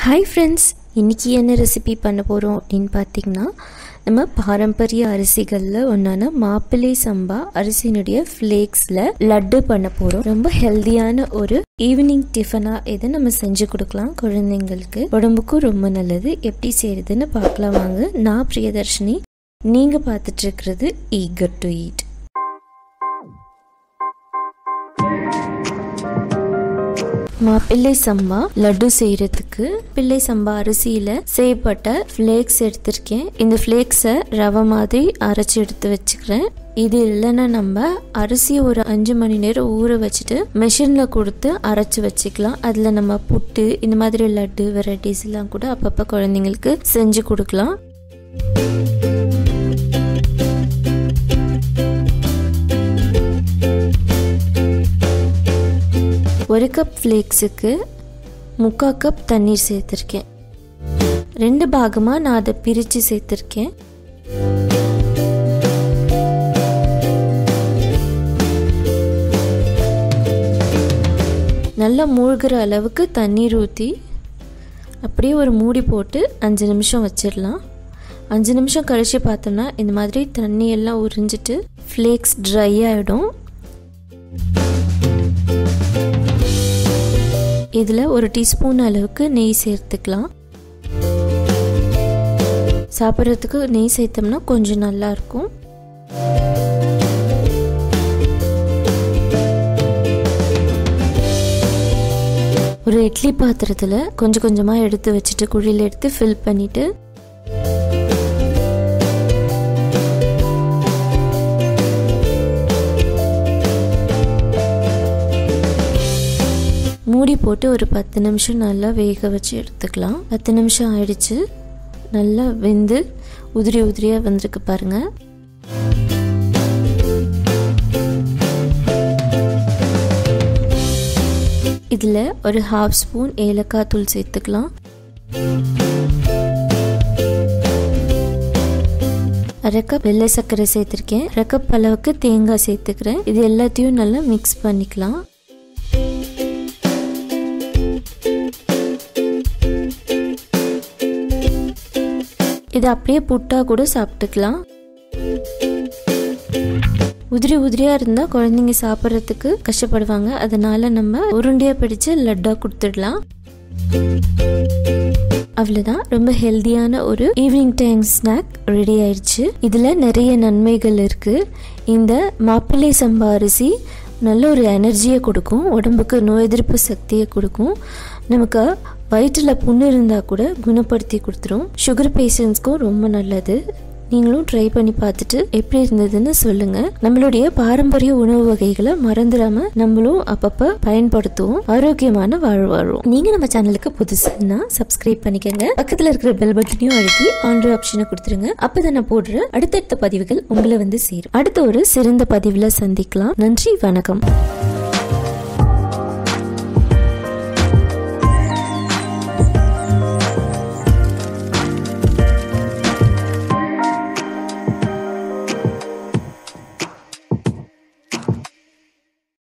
hi friends இன்றைக்கி என்ன recipe பண்ண போகிறோம் அப்படின்னு பார்த்தீங்கன்னா நம்ம பாரம்பரிய அரிசிகளில் ஒன்றான மாப்பிள்ளை சம்பா அரிசியினுடைய ஃப்ளேக்ஸில் லட்டு பண்ண போகிறோம் ரொம்ப ஹெல்தியான ஒரு ஈவினிங் டிஃபனாக இதை நம்ம செஞ்சு கொடுக்கலாம் குழந்தைங்களுக்கு உடம்புக்கும் ரொம்ப நல்லது எப்படி செய்யறதுன்னு பார்க்கலாம் வாங்க நான் பிரியதர்ஷினி நீங்கள் பார்த்துட்டு இருக்கிறது ஈகர் டு ஈட் மாப்பிள்ளை சம்பா லட்டு செய்யறதுக்கு பிள்ளை சம்பா அரிசியில செய்யப்பட்ட ஃப்ளேக்ஸ் எடுத்திருக்கேன் இந்த ஃப்ளேக்ஸை ரவை மாதிரி அரைச்சி எடுத்து வச்சுக்கிறேன் இது இல்லைன்னா நம்ம அரிசியை ஒரு அஞ்சு மணி நேரம் ஊற வச்சுட்டு மெஷினில் கொடுத்து அரைச்சி வச்சுக்கலாம் அதில் நம்ம புட்டு இந்த மாதிரி லட்டு வெரைட்டிஸ் எல்லாம் கூட அப்பப்போ குழந்தைங்களுக்கு செஞ்சு கொடுக்கலாம் ஒரு கப் ஃப்ளேக்ஸுக்கு முக்கால் கப் தண்ணீர் சேர்த்துருக்கேன் ரெண்டு பாகமாக நான் அதை பிரித்து சேர்த்துருக்கேன் நல்லா மூழ்கிற அளவுக்கு தண்ணீர் ஊற்றி அப்படியே ஒரு மூடி போட்டு அஞ்சு நிமிஷம் வச்சிடலாம் அஞ்சு நிமிஷம் கழித்து பார்த்தோம்னா இந்த மாதிரி தண்ணி எல்லாம் உறிஞ்சிட்டு ஃப்ளேக்ஸ் ட்ரை ஆகிடும் இதில் ஒரு டீஸ்பூன் அளவுக்கு நெய் சேர்த்துக்கலாம் சாப்பிட்றதுக்கு நெய் சேர்த்தோம்னா கொஞ்சம் நல்லா இருக்கும் ஒரு இட்லி பாத்திரத்தில் கொஞ்சம் கொஞ்சமாக எடுத்து வச்சுட்டு குழியில் எடுத்து ஃபில் பண்ணிவிட்டு மூடி போட்டு ஒரு பத்து நிமிஷம் நல்லா வேக வச்சு எடுத்துக்கலாம் பத்து நிமிஷம் ஆயிடுச்சு நல்லா வெந்து உதிரி உதிரியாக வந்திருக்கு பாருங்க இதில் ஒரு ஹாஃப் ஸ்பூன் ஏலக்காய் தூள் சேர்த்துக்கலாம் அரை கப் வெள்ளை சர்க்கரை சேர்த்துருக்கேன் அரை கப் அளவுக்கு தேங்காய் சேர்த்துக்கிறேன் இது எல்லாத்தையும் நல்லா மிக்ஸ் பண்ணிக்கலாம் இதை அப்படியே புட்டா கூட சாப்பிட்டுக்கலாம் உதிரி உதிரியாக இருந்தால் குழந்தைங்க சாப்பிட்றதுக்கு கஷ்டப்படுவாங்க அதனால நம்ம உருண்டையாக பிடிச்சு லட்டாக கொடுத்துடலாம் அவ்வளோதான் ரொம்ப ஹெல்த்தியான ஒரு ஈவினிங் டைம் ஸ்நாக் ரெடி ஆயிடுச்சு இதில் நிறைய நன்மைகள் இருக்குது இந்த மாப்பிள்ளை சம்பா அரிசி நல்ல ஒரு எனர்ஜியை கொடுக்கும் உடம்புக்கு நோய் எதிர்ப்பு சக்தியை கொடுக்கும் நமக்கு வயிற்றில் புண்ணு இருந்தால் கூட குணப்படுத்தி கொடுத்துரும் சுகர் பேஷண்ட்ஸ்க்கும் ரொம்ப நல்லது நீங்களும் ட்ரை பண்ணி பார்த்துட்டு எப்படி இருந்ததுன்னு சொல்லுங்க நம்மளுடைய பாரம்பரிய உணவு வகைகளை மறந்துடாம நம்மளும் அப்பப்ப பயன்படுத்துவோம் ஆரோக்கியமான வாழ் வாழும் நீங்க நம்ம சேனலுக்கு புதுசுன்னா சப்ஸ்கிரைப் பண்ணிக்கங்க பக்கத்துல இருக்கிற பெல் பட்டனையும் அழுத்தி ஆண்ட்ராய்ட் ஆப்ஷனை கொடுத்துருங்க அப்பதான் நான் போடுற அடுத்தடுத்த பதிவுகள் உங்களை வந்து சேரும் அடுத்த ஒரு சிறந்த பதிவுல சந்திக்கலாம் நன்றி வணக்கம்